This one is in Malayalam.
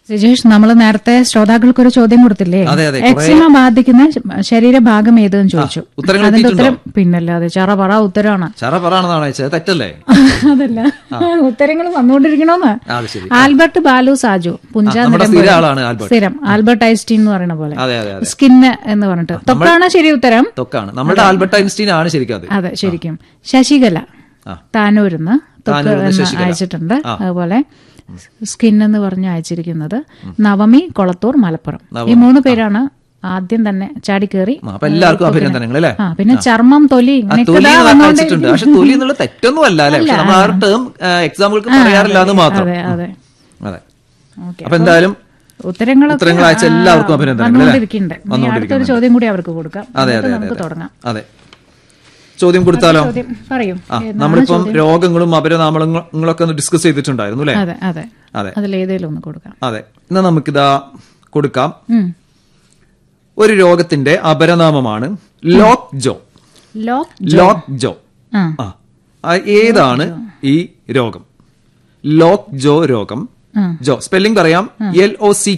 രജേഷ് നമ്മൾ നേരത്തെ ശ്രോതാക്കൾക്ക് ഒരു ചോദ്യം കൊടുത്തില്ലേ അതെ, അതെ, കുറേ- എക്സിമ ബാധിക്കുന്ന ശ- ശരീരഭാഗം ഏതെന്ന് ചോദിച്ചു ഉത്തരങ്ങൾ അതിന്റെ എത്തിയിട്ടുണ്ടോ? ഉത്തരം പിന്നല്ലാതെ ചറ പറ ഉത്തരമാണ് ചറ പറയാണെന്നാണ് അയച്ചത് തെറ്റല്ലേ അതല്ല ഉത്തരങ്ങൾ വന്നുകൊണ്ടിരിക്കണോന്ന് ആ, അത് ശരി ആൽബർട്ട് ബാലു സാജു പുഞ്ച ആ, നമ്മുടെ നിലമ്പൂർ. സ്ഥിര ആളാണ് ആൽബർട്ട്. സ്ഥിരം ആൽബർട്ട് ഐൻസ്റ്റീൻ എന്ന് പറയുന്ന പോലെ അതെ അതെ അതെ സ്കിന്ന് എന്ന് പറഞ്ഞിട്ട് തൊക്കാണ് ശരി ഉത്തരം തൊക്കാണ് നമ്മുടെ ആൽബർട്ട് ഐൻസ്റ്റീൻ ആണ് ശരിക്കും അത് അതെ ശരിക്കും ശശികല ആ. താനൂരിന്ന് തൊക്ക് താനൂരിന്ന് എന്ന് ശശികല. അയച്ചിട്ടുണ്ട് അതുപോലെ സ്കിൻ എന്ന് പറഞ്ഞ് അയച്ചിരിക്കുന്നത് നവമി കൊളത്തൂർ മലപ്പുറം ഈ മൂന്ന് പേരാണ് ആദ്യം തന്നെ ചാടിക്കേറി ആ, അപ്പൊ എല്ലാവർക്കും അഭിനന്ദനങ്ങൾ അല്ലേ ആ പിന്നെ ചർമ്മം തൊലി ആ, ഇങ്ങനെയൊക്കെ തൊലി ദാ എന്നൊക്കെ വന്നുകൊണ്ടേ അയച്ചിട്ടുണ്ട് പക്ഷെ തൊലി എന്നുള്ള തെറ്റൊന്നും അല്ല അല്ലെ പക്ഷെ നമ്മൾ ആ ടേം എക്സാമ്പിൾക്ക് പറയാറില്ല എന്ന് മാത്രം അതെ അതെ അതെ ഓക്കെ അപ്പൊ എന്തായാലും ഉത്തരങ്ങളൊക്കെ ഉത്തരങ്ങൾ അയച്ച എല്ലാവർക്കും അഭിനന്ദനങ്ങൾ അല്ലേ? വന്നുകൊണ്ടിരിക്കുന്നുണ്ട് ഇനി അടുത്തൊരു ചോദ്യം കൂടി അവർക്ക് കൊടുക്കാം അതെ എന്നിട്ട് അതെ നമുക്ക് അതെ തുടങ്ങാം അതെ ചോദ്യം കൊടുത്താലോ ചോദ്യം പറയൂ ആ ഏതാണ് നമ്മളിപ്പം ചോദ്യം? രോഗങ്ങളും അപരനാമങ്ങളൊക്കെ ഒന്ന് ഡിസ്കസ് ചെയ്തിട്ടുണ്ടായിരുന്നു അല്ലേ അതെ അതെ അതെ അതിലേതേലും ഒന്ന് കൊടുക്കാം അതെ എന്നാ നമുക്കിതാ കൊടുക്കാം ഉം. ഒരു രോഗത്തിന്റെ അപരനാമമാണ് lockjaw lock lockjaw ആ ആ ആ, ഏതാണ് ഈ രോഗം ലോക്ക് ജോ രോഗം ആ. ജോ സ്പെല്ലിംഗ് പറയാം എൽ ഒ സി